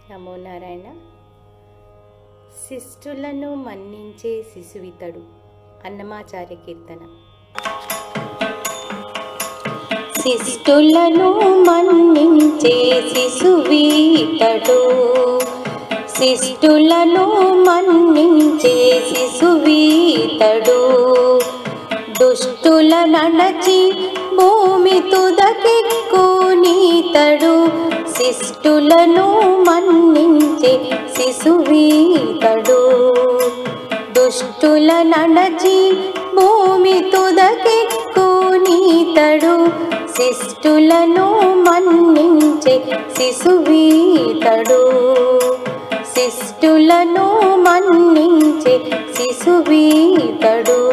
నమో నారాయణ శిష్టులను మన్నించే శిశువితడు అన్నమాచార్య కీర్తన శిష్టులను మన్నించే శిశువీతడు శిష్టులను మన్నించే శిశువీతడు దుష్టుల నడచి భూమి తుదకెక్కు నీతడు శిష్టులను మన్నించే శిశువీతడు దుష్టుల నడచి భూమి తుదకెక్కు నీతడు శిష్టులను మన్నించే శిశువీతడు శిష్టులను మన్నించే శిశువీతడు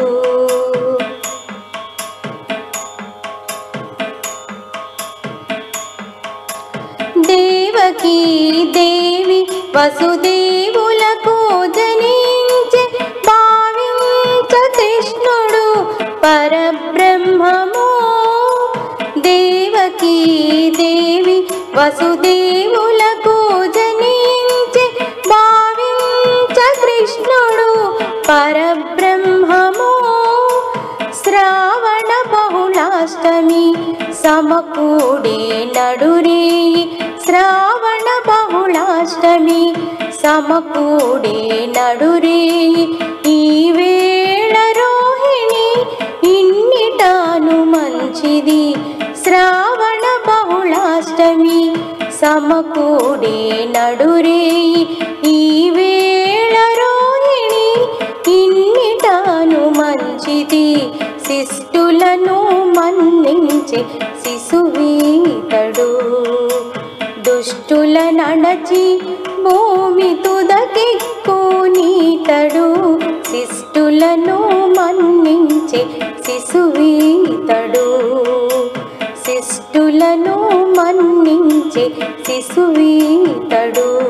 దేవకీ దేవి వసుదేవులకు జనించే భావించ కృష్ణుడు పరబ్రహ్మము దేవకీ దేవి వసుదేవులకు జనించే భావించ కృష్ణుడు పరబ్రహ్మము శ్రావణ బహుళాష్టమి సమకూడే నడురే శ్రావణ బహుళాష్టమి సమకూడే నడురే ఈ వేళ రోహిణి ఇన్నిటాను మంచిది శ్రావణ బహుళాష్టమి సమకూడే నడురే ఈ వేళ రోహిణి ఇన్నిటాను మంచిది శిష్టులను మన్నించే శిశువీతడు దుష్టుల నడచి భూమి తుదకెక్కు నీతడు శిష్టులను మన్నించే శిశువీతడు శిష్టులను మన్నించే శిశువీతడు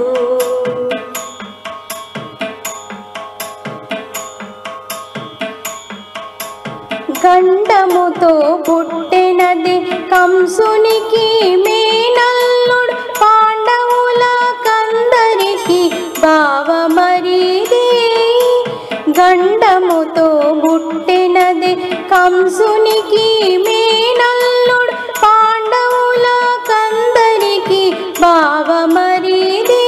గండముతో పుట్టినది కంసునికి మేనల్లుడు పాండవుల కందరికి బావమరిది గండముతో పుట్టినది కంసునికి మేనల్లుడు పాండవుల కందరికి బావమరిది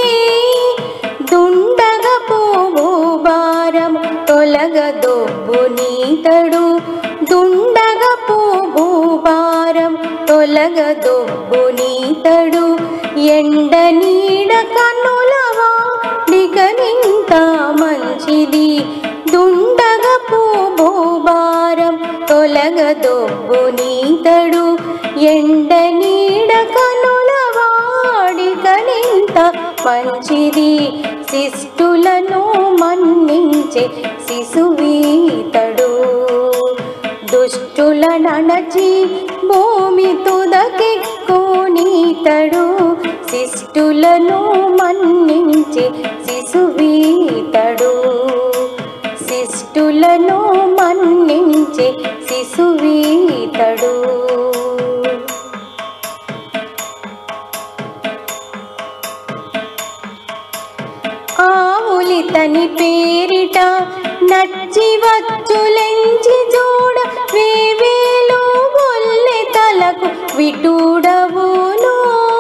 దుండగ పువ్వు భారం తొలగదొబ్బు నీతడు దుండగ పువ్వు భారం తొలగదొబ్బు నీతడు ఎండ నీడ కన్నులవా నిగనింత మంచిది దుండగ పువ్వు భారం తొలగదొబ్బు నీతడు ఎండ నీడ కనులవాడి కనింత మంచిది శిష్టులను మన్నించే శిశువీతడు దుష్టుల నడచి భూమి తుదకెక్కు నీతడు శిష్టులను మన్నించే శిశువీతడు శిష్టులను మన్నించే శిశువీతడు ఆవులితని పేరిట నచ్చి వచ్చులెంచి చూడ వేవేలు గొల్లె తలకు విటుడవును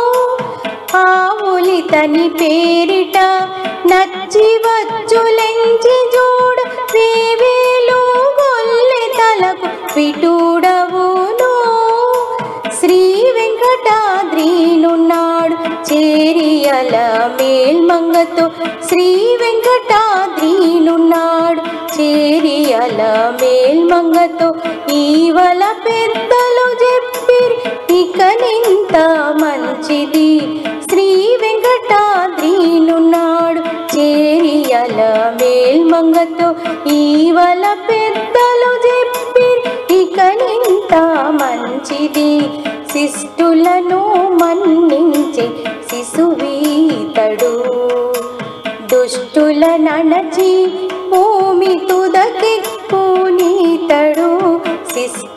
ఆవులితని పేరిట నచ్చి వచ్చులెంచి చూడ వేవేలు గొల్లె తలకు విటుడవును శ్రీ వెంకటాద్రీనున్నాడు చేరియల మేల్మంగతో శ్రీ వెంకటాద్రీనున్నాడు చేరియల మేల్మంగతో ఈవల పెద్దలు చెప్పిరి ఇక నింత మంచిది శ్రీ వెంకటాద్రీనున్నాడు చేరియల మేల్మంగతో ఈవల పెద్దలు చెప్పిరి ఇక నింత మంచిది శిష్టులను మన్నించే శిశువీతడు దుష్టుల నడచి భూమి తుదకెక్కు నీతడు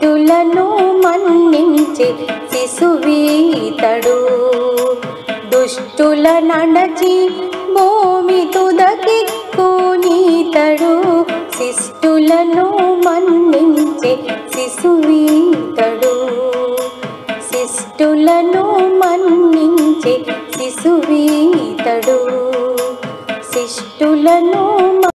శిష్టులను మన్నించే శిశువీతడు దుష్టుల నడచి భూమి తుదకెక్కు నీతడు శిష్టులను మన్నించే శిశువీతడు శిష్టులను మన్నించే శిశువీతడు శిష్టులను